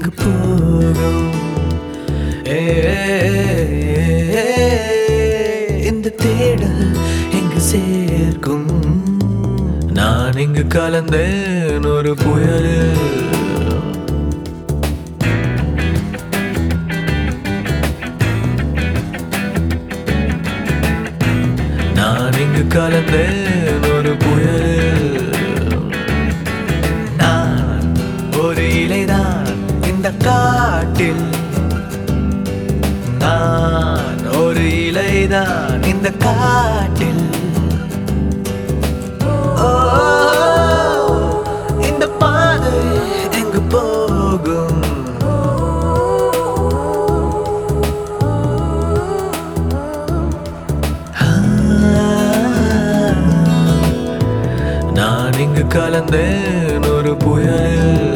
எங்கு போகும் ஏ, இந்த தேடல் எங்கு சேர்க்கும் நான் இங்கு கலந்தேன் ஒரு புயலில் நான் இங்கு கலந்தேன் ஒரு புயலில் நான் ஒரு இலைதான் இந்த காட்டில் நான் ஒரு இலைதான் இந்த காட்டில் ஓ, இந்த பாதை எங்கு போகும் நான் இங்கு கலந்தேன் ஒரு புயலில்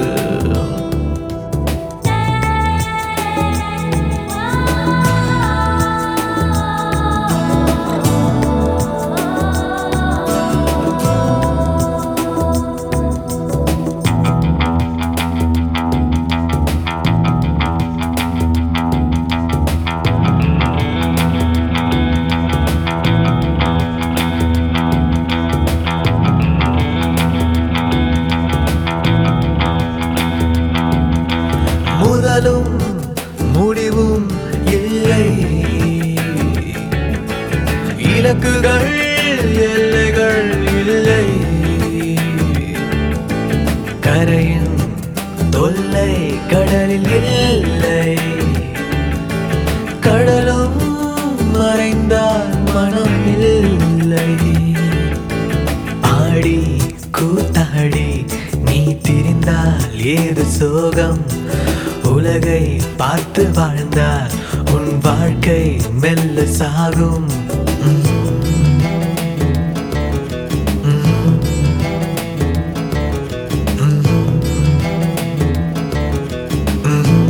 முதலும் முடிவும் இல்லை இலக்குகள் எல்லைகள் இல்லை கரையின் தொல்லை கடலில் இல்லை கடலும் மறைந்தால் மனம் இல்லை ஆடி கூத்தாடி நீ திரிந்தால் ஏது சோகம் உலகை பார்த்து வாழ்ந்தால் உன் வாழ்க்கை மெல்ல சாகும் உம். உம். உம். உம்.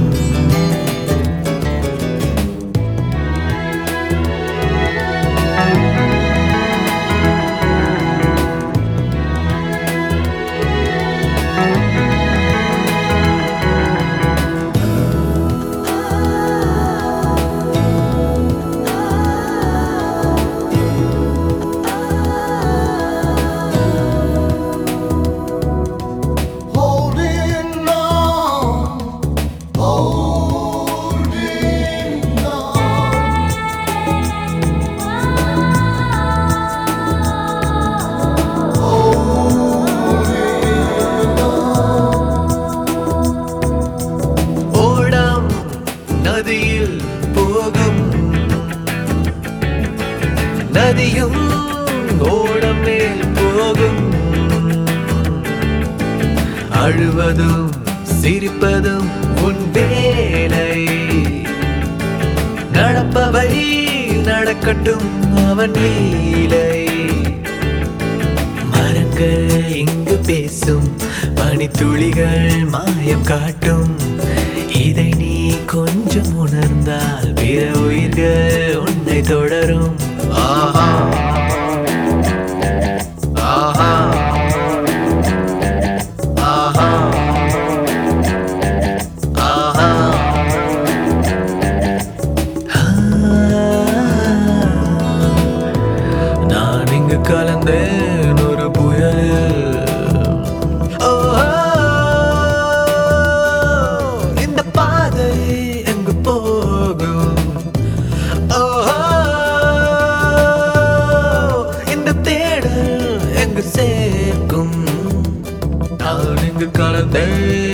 Holding on, holding on. ஓடம் நதியில் போகும் நதியும் ஓடம் மேல் போகும் அழுவதும் சிரிப்பதும் உன் வேலை நடப்பவை நடக்கட்டும் அவன் லீலை மரங்கள் இங்கு பேசும் பனித்துளிகள் மாயம் காட்டும் இதை நீ கொஞ்சம் உணர்ந்தால் பிற உயிர்கள் உன்னை தொடரும் ஆஹா ஆஹா ஆஹா ஆஹா நான் இங்கு கலந்தேன் ஒரு புயலில் ஓ, இந்த பாதை எங்கு போகும் ஓ, இந்த தேடல் எங்கு சேர்க்கும் நான் இங்கு கலந்தேன்